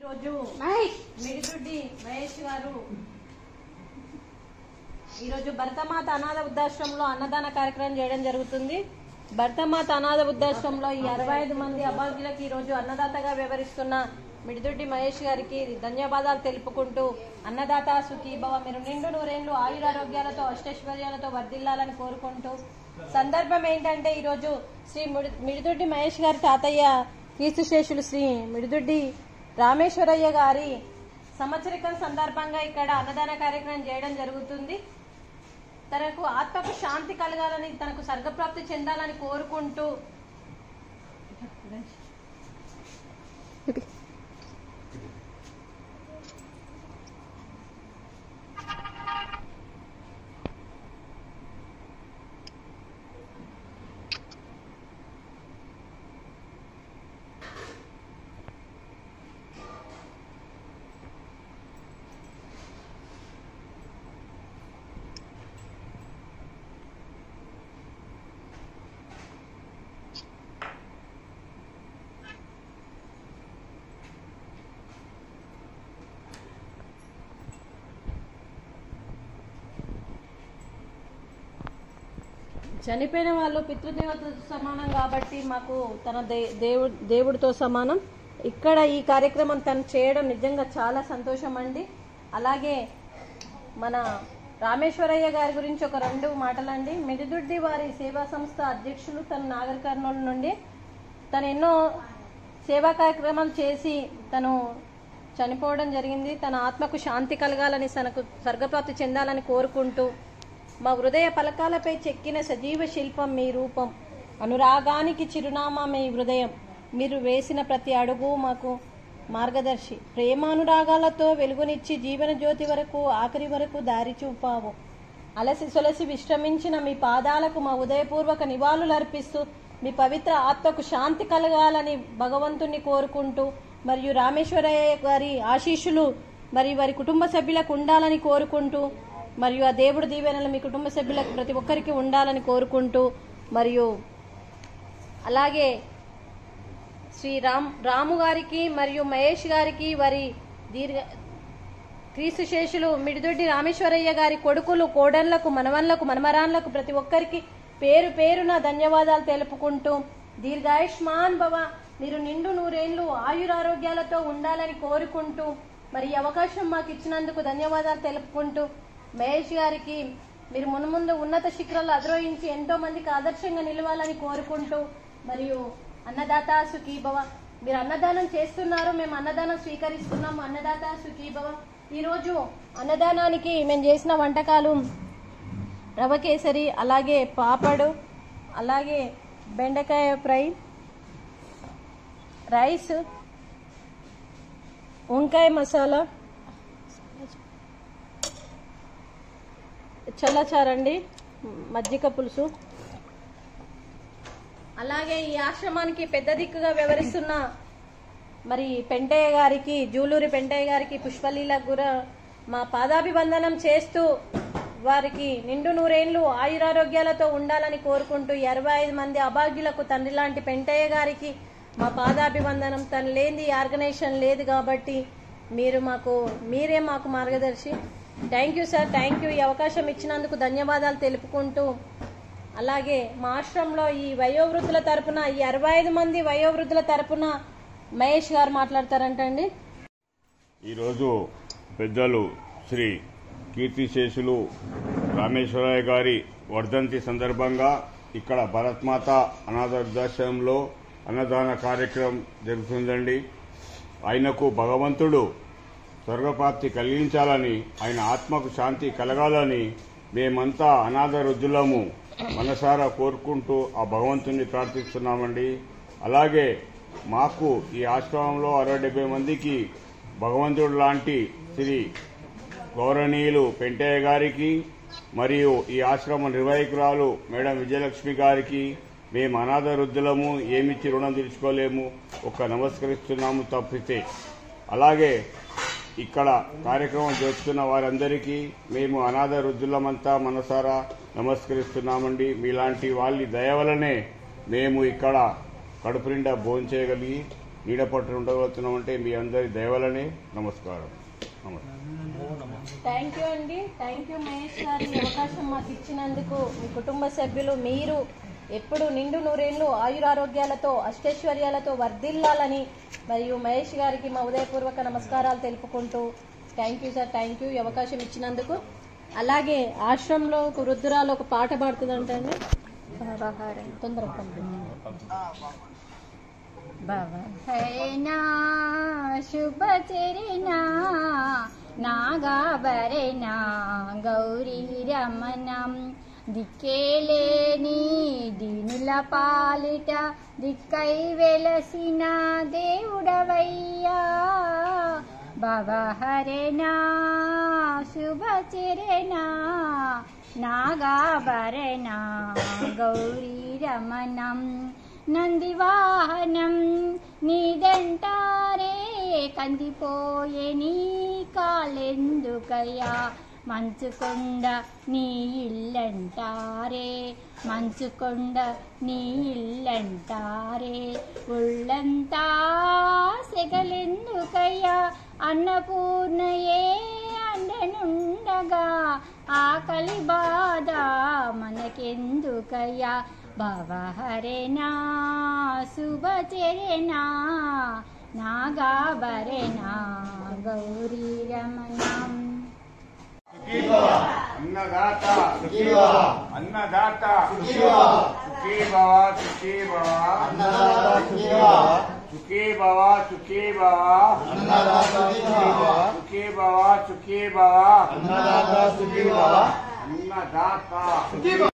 ఈరోజు మిడిదొడ్డి మహేష్ గారు ఈరోజు భరతమాత అనాథ వృద్ధాశ్రమంలో అన్నదాన కార్యక్రమం చేయడం జరుగుతుంది భరతమాత అనాథ వృద్ధాశ్రమంలో ఈ అరవై ఐదు మంది అభాగ్యులకు ఈరోజు అన్నదాతగా వ్యవహరిస్తున్న మిడిదొడ్డి మహేష్ గారికి ధన్యవాదాలు తెలుపుకుంటూ అన్నదాత సుఖీభవ మీరు నిండు నూరేళ్లు ఆయురారోగ్యాలతో అష్టైశ్వర్యాలతో వర్ధిల్లాలని కోరుకుంటూ సందర్భం ఏంటంటే ఈరోజు శ్రీ మిడి- మిడిదొడ్డి మహేష్ గారి తాతయ్య కీర్తిశేషులు శ్రీ మిడిదొడ్డి రామేశ్వరయ్య గారి సంవత్సరికం సందర్భంగా ఇక్కడ అన్నదాన కార్యక్రమం చేయడం జరుగుతుంది తనకు ఆత్మకు శాంతి కలగాలని తనకు స్వర్గప్రాప్తి చెందాలని కోరుకుంటూ చనిపోయిన వాళ్ళు పితృదేవతతో సమానం కాబట్టి మాకు తన దే దేవుడు దేవుడితో సమానం ఇక్కడ ఈ కార్యక్రమం తను చేయడం నిజంగా చాలా సంతోషం అండి అలాగే మన రామేశ్వరయ్య గారి గురించి ఒక రెండు మాటలండి మిడిదుడ్డి వారి సేవా సంస్థ అధ్యక్షులు తన నాగర్ కర్నూలు నుండి తను ఎన్నో సేవా కార్యక్రమాలు చేసి తను చనిపోవడం జరిగింది తన ఆత్మకు శాంతి కలగాలని తనకు స్వర్గప్రాప్తి చెందాలని కోరుకుంటూ మా హృదయ పలకాలపై చెక్కిన సజీవ శిల్పం మీ రూపం అనురాగానికి చిరునామా మీ హృదయం మీరు వేసిన ప్రతి అడుగు మాకు మార్గదర్శి ప్రేమానురాగాలతో వెలుగునిచ్చి జీవన జ్యోతి వరకు ఆఖరి వరకు దారి చూపావు అలసి సొలసి విశ్రమించిన మీ పాదాలకు మా ఉదయపూర్వక నివాళులు అర్పిస్తూ మీ పవిత్ర ఆత్మకు శాంతి కలగాలని భగవంతుణ్ణి కోరుకుంటూ మరియు రామేశ్వరయ్య గారి ఆశీస్సులు మరియు వారి కుటుంబ సభ్యులకు ఉండాలని కోరుకుంటూ మరియు ఆ దేవుడి దీవెనలు మీ కుటుంబ సభ్యులకు ప్రతి ఒక్కరికి ఉండాలని కోరుకుంటూ మరియు అలాగే శ్రీ రామ్ రాము గారికి మరియు మహేష్ గారికి వారి దీర్ఘ క్రీస్తు శేషులు మిడిదొడ్డి రామేశ్వరయ్య గారి కొడుకులు కోడళ్లకు మనవన్లకు మనమరాన్లకు ప్రతి ఒక్కరికి పేరు పేరున ధన్యవాదాలు తెలుపుకుంటూ దీర్ఘాయుష్మాన్ భవ మీరు నిండు నూరేళ్లు ఆయురారోగ్యాలతో ఉండాలని కోరుకుంటూ మరి ఈ అవకాశం మాకు ఇచ్చినందుకు ధన్యవాదాలు తెలుపుకుంటూ మహేష్ గారికి మీరు మున్ముందు ఉన్నత శిఖరాలు అధిరోహించి ఎంతో మందికి ఆదర్శంగా నిలవాలని కోరుకుంటూ మరియు అన్నదాత సుఖీభవ మీరు అన్నదానం చేస్తున్నారు మేము అన్నదానం స్వీకరిస్తున్నాము అన్నదాత సుఖీభవ ఈరోజు అన్నదానానికి మేము చేసిన వంటకాలు రవ కేసరి అలాగే పాపడు అలాగే బెండకాయ ఫ్రై రైస్ వంకాయ మసాలా చల్లచారండి మజ్జిగ పులుసు అలాగే ఈ ఆశ్రమానికి పెద్ద దిక్కుగా వ్యవహరిస్తున్న మరి పెంటయ్య గారికి జూలూరి పెంటయ్య గారికి పుష్పలీలకు కూడా మా పాదాభివందనం చేస్తూ వారికి నిండు నూరేళ్లు ఆయురారోగ్యాలతో ఉండాలని కోరుకుంటూ ఈ అరవై ఐదు మంది అభాగ్యులకు తండ్రి లాంటి పెంటయ్య గారికి మా పాదాభివందనం తను లేని ఆర్గనైజేషన్ లేదు కాబట్టి మీరు మాకు మీరే మాకు మార్గదర్శి thank you sir thank you ఈ అవకాశం ఇచ్చినందుకు ధన్యవాదాలు తెలుపుకుంటూ అలాగే మా ఆశ్రమంలో ఈ వయోవృద్ధుల తరపున ఈ అరవై ఐదు మంది వయోవృద్ధుల తరపున మహేష్ గారు మాట్లాడతారంటండి ఈరోజు పెద్దలు శ్రీ కీర్తిశేషులు రామేశ్వరయ్య గారి వర్ధంతి సందర్భంగా ఇక్కడ భరత్మాత అనాథ వృద్ధాశ్రమంలో అన్నదాన కార్యక్రమం జరుగుతుందండి ఆయనకు భగవంతుడు స్వర్గప్రాప్తి కలిగించాలని ఆయన ఆత్మకు శాంతి కలగాలని మేమంతా అనాథ వృద్ధులము మనసారా కోరుకుంటూ ఆ భగవంతుని ప్రార్థిస్తున్నామండి అలాగే మాకు ఈ ఆశ్రమంలో అరవై డెబ్బై మందికి భగవంతుడు లాంటి శ్రీ గౌరవనీయులు పెంటయ్య గారికి మరియు ఈ ఆశ్రమ నిర్వాహకురాలు మేడం విజయలక్ష్మి గారికి మేము అనాథ వృద్ధులము ఏమిచ్చి రుణం తీర్చుకోలేము ఒక్క నమస్కరిస్తున్నాము తప్పితే అలాగే ఇక్కడ కార్యక్రమం జరుపుతున్న వారందరికీ మేము అనాథ వృద్ధులమంతా మనసారా నమస్కరిస్తున్నామండి మీలాంటి వాళ్ళ దయ వలనే మేము ఇక్కడ కడుపు నిండా భోంచేయగలిగి నీడపట్టు ఉండగలుగుతున్నామంటే మీ అందరి దయవలని నమస్కారం నమస్కారం థ్యాంక్ యూ అండి థ్యాంక్ యూ మహేష్ గారు ఈ అవకాశం మాకు ఇచ్చినందుకు మీ కుటుంబ సభ్యులు మీరు ఎప్పుడు నిండు నూరేళ్లు ఆయురారోగ్యాలతో అష్టైశ్వర్యాలతో వర్ధిల్లాలని మరియు మహేష్ గారికి మా ఉదయపూర్వక నమస్కారాలు తెలుపుకుంటూ thank you sir thank you ఈ అవకాశం ఇచ్చినందుకు అలాగే ఆశ్రమంలో ఒక వృద్ధురాలు ఒక పాట పాడుతుందంటండి తొందరగా పంపించండి. భవహైనా శుభచరిణా నాగాభరణా గౌరీ రమణం దిక్కేలేని దీనుల పాలిట దిక్కై వెలసిన దేవుడవయ్యా భవహరేనా శుభచరణా నాగాభరణా గౌరీ రమణం నందివాహనం నీదంటారే కందిపోయే నీ కాలెందుకయ్యా మంచుకొండ నీ ఇల్లంటారే మంచుకొండ నీ ఇల్లంటారే ఉళ్ళంతా సెగలెందుకయ్యా అన్నపూర్ణయే అండనుండగా ఆకలి బాధ మనకెందుకయ్యా భవహరేనా శుభచరేనా నాగాభరేనా గౌరీ రమణం అన్నదాత అన్నదాత సుఖీ భవ సుఖీ భవ సుఖీ భవ సుఖీ భవ సుఖీ భవ సుఖీ భవ అన్నదాత